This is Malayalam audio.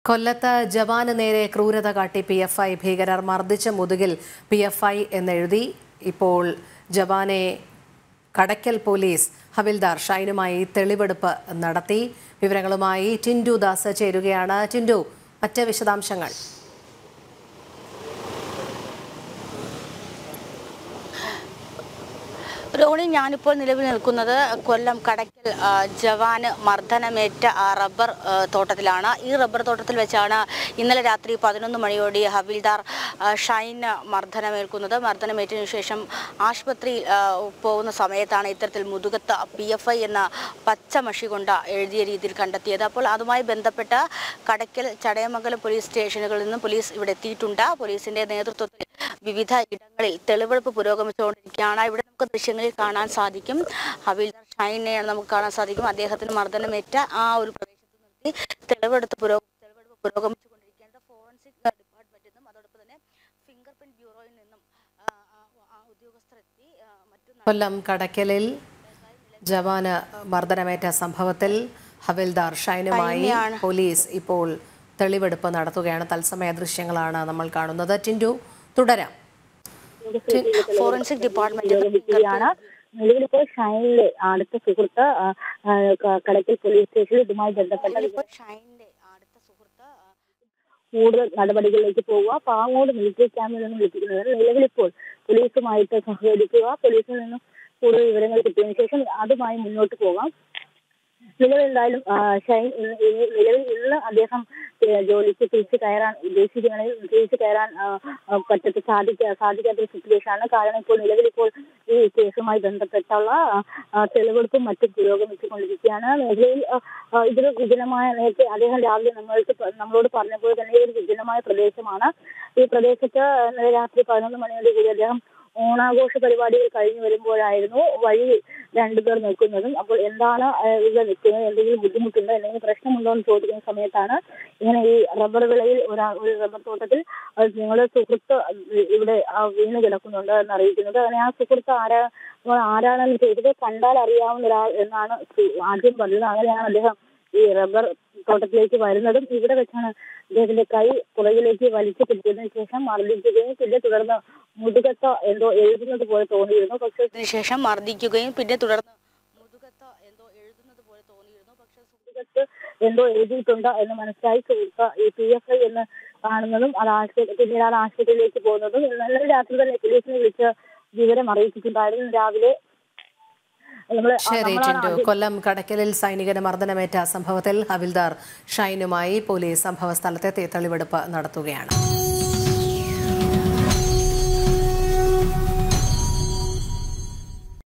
കൊല്ലത്ത് ജവാന് നേരെ ക്രൂരത കാട്ടി പി എഫ് ഐ ഭീകരർ മർദ്ദിച്ച മുതുകിൽ പി എഫ് ഐ എന്നെഴുതി ഇപ്പോൾ ജവാനെ കടയ്ക്കൽ പോലീസ് ഹവിൽദാർ ഷൈനുമായി തെളിവെടുപ്പ് നടത്തി വിവരങ്ങളുമായി ടിൻഡു ദാസ് ചേരുകയാണ് ടിൻഡു മറ്റ് വിശദാംശങ്ങൾ റോണി ഞാനിപ്പോൾ നിലവിൽ നിൽക്കുന്നത് കൊല്ലം കടയ്ക്കൽ ആ, ജവാന് മർദ്ദനമേറ്റ ആ റബ്ബർ ആ, തോട്ടത്തിലാണ് ഈ റബ്ബർ തോട്ടത്തിൽ വെച്ചാണ് ഇന്നലെ രാത്രി പതിനൊന്ന് മണിയോടെ ഹവിൽദാർ ആ, ഷൈൻ മർദ്ദനമേൽക്കുന്നത് മർദ്ദനമേറ്റതിനു ശേഷം ആശുപത്രിയിൽ ആ, പോകുന്ന സമയത്താണ് ഇത്തരത്തിൽ മുതുകത്ത് പി എഫ് ഐ എന്ന പച്ചമഷി കൊണ്ട് എഴുതിയ രീതിയിൽ കണ്ടെത്തിയത് അപ്പോൾ അതുമായി ബന്ധപ്പെട്ട കടയ്ക്കൽ ചടയമംഗലം പോലീസ് സ്റ്റേഷനുകളിൽ നിന്നും പോലീസ് ഇവിടെ എത്തിയിട്ടുണ്ട് പോലീസിന്റെ നേതൃത്വത്തിൽ വിവിധ ഇടങ്ങളിൽ തെളിവെടുപ്പ് പുരോഗമിച്ചുകൊണ്ടിരിക്കുകയാണ് ഇവിടെ നമുക്ക് ദൃശ്യങ്ങളിൽ കാണാൻ സാധിക്കും ഹവീൽദാർ ഷൈനെയാണ് നമുക്ക് കാണാൻ സാധിക്കും അദ്ദേഹത്തിന് മർദ്ദനമേറ്റ ആ ഒരു പ്രദേശത്ത് നിർത്തി തെളിവെടുത്ത് പുരോ തെളിവെടുപ്പ് പുരോഗമിച്ചുകൊണ്ടിരിക്കുകയാണ് ഫോറൻസിക് ഡിപ്പാർട്ട്മെന്റിൽ നിന്നും അതോടൊപ്പം തന്നെ ഫിംഗർ പ്രിന്റ് ബ്യൂറോയിൽ നിന്നും ആ, ആ, ആ ഉദ്യോഗസ്ഥരെത്തി ആ, മറ്റു ന- കൊല്ലം കടയ്ക്കലിൽ ജവാന് മർദ്ദനമേറ്റ സംഭവത്തിൽ ഹവിൽദാർ ഷൈനുമായി ഷൈനെയാണ്. പോലീസ് ഇപ്പോൾ തെളിവെടുപ്പ് നടത്തുകയാണ് തത്സമയ ദൃശ്യങ്ങളാണ് നമ്മൾ കാണുന്നത് ടിൻഡു തുടരാം ഫോറൻസിക് ഡിപ്പാർട്ട്മെന്റ് പുരോഗമിക്കുകയാണ് നിലവിലിപ്പോൾ ഷൈനിലെ അടുത്ത സുഹൃത്ത് ആ, ആ, ക- കടയ്ക്കൽ പോലീസ് സ്റ്റേഷനിൽ ഇതുമായി ബന്ധപ്പെട്ട ഇപ്പോൾ ഷൈനിന്റെ അടുത്ത സുഹൃത്ത് ആ, കൂടുതൽ നടപടികളിലേക്ക് പോവുക പാങ്ങോട് മിലിറ്ററി ക്യാമ്പിൽ നിന്ന് വിളിപ്പിക്കുന്നത് നിലവിലിപ്പോൾ പോലീസുമായിട്ട് സഹകരിക്കുക പോലീസിൽ നിന്നും കൂടുതൽ വിവരങ്ങൾ കിട്ടിയതിനു ശേഷം അതുമായി മുന്നോട്ട് പോകാം നിലവിൽ എന്തായാലും ആ, ഷൈൻ ഇന്ന് ഇനി- നിലവിൽ ഇന്ന് അദ്ദേഹം ഏ, ജോലിക്ക് തിരിച്ചു കയറാൻ ഉദ്ദേശിക്കുകയാണെങ്കിൽ തിരിച്ചു കയറാൻ ആ, ആ, പറ്റത്ത സാധിക്കാ സാധിക്കാത്ത ഒരു സിറ്റുവേഷൻ ആണ് കാരണം ഇപ്പോൾ നിലവിൽ ഇപ്പോൾ ഈ കേസുമായി ബന്ധപ്പെട്ടുള്ള ആ, ആ, തെളിവെടുപ്പും മറ്റും പുരോഗമിച്ചുകൊണ്ടിരിക്കുകയാണ് മേഖലയിൽ ആ, ആ, ഇതൊരു വിജനമായ നേരത്തെ അദ്ദേഹം രാവിലെ നമ്മൾക്ക് പ- നമ്മളോട് പറഞ്ഞപ്പോൾ തന്നെ ഇതൊരു വിജനമായ പ്രദേശമാണ് ഈ പ്രദേശത്ത് ഇന്നലെ രാത്രി പതിനൊന്ന് മണിയോട് കൂടി അദ്ദേഹം ഓണാഘോഷ പരിപാടികൾ കഴിഞ്ഞു വരുമ്പോഴായിരുന്നു വഴി രണ്ടുപേർ നിൽക്കുന്നതും അപ്പോൾ എന്താണ് ആ, ഇവിടെ നിൽക്കുന്നത് എന്തെങ്കിലും ബുദ്ധിമുട്ടുണ്ടോ എന്തെങ്കിലും പ്രശ്നമുണ്ടോ എന്ന് ചോദിക്കുന്ന സമയത്താണ് ഇങ്ങനെ ഈ റബ്ബർ വിളയിൽ ഒരാ ഒരു റബ്ബർ തോട്ടത്തിൽ അത് നിങ്ങളുടെ സുഹൃത്ത് ഇവിടെ ആ, വീണ് കിടക്കുന്നുണ്ട് എന്ന് അറിയിക്കുന്നത് അങ്ങനെ ആ സുഹൃത്ത് ആരാ നിങ്ങൾ ആരാണെന്ന് ചോദിച്ചത് കണ്ടാൽ അറിയാവുന്ന ഒരാൾ എന്നാണ് സു- ആദ്യം പറഞ്ഞത് അങ്ങനെയാണ് അദ്ദേഹം ഈ റബ്ബർ തോട്ടത്തിലേക്ക് വരുന്നതും ഇവിടെ വെച്ചാണ് അദ്ദേഹത്തിന്റെ കൈ പുറകിലേക്ക് വലിച്ചു പിടിച്ചതിനു ശേഷം മർദ്ദിക്കുകയും പിന്നെ തുടർന്ന് മുതുകത്ത് എന്തോ എഴുതുന്നത് പോലെ തോന്നിയിരുന്നു പക്ഷേ അതിനുശേഷം മർദ്ദിക്കുകയും പിന്നെ തുടർന്ന് മുതുകത്ത് എന്തോ എഴുതുന്നത് പോലെ തോന്നിയിരുന്നു പക്ഷേ സുഹൃത്ത് എന്തോ എഴുതിയിട്ടുണ്ട് എന്ന് മനസ്സിലായി സുഹൃത്ത് ഈ പി എഫ് ഐ എന്ന് കാണുന്നതും അത് ആശുപത്രി പിന്നീട് ആശുപത്രിയിലേക്ക് പോകുന്നതും ഇന്നലെ രാത്രി തന്നെ പോലീസിനെ വിളിച്ച് വിവരം അറിയിച്ചിട്ടുണ്ടായിരുന്നു രാവിലെ നമ്മള് ശരി നമ്മളാണ് ടിൻഡു ആദ്യം കൊല്ലം കടയ്ക്കലിൽ സൈനികന് മർദ്ദനമേറ്റ സംഭവത്തിൽ ഹവിൽദാർ ഷൈനുമായി പോലീസ് സംഭവ സ്ഥലത്തെത്തി തെളിവെടുപ്പ് നടത്തുകയാണ്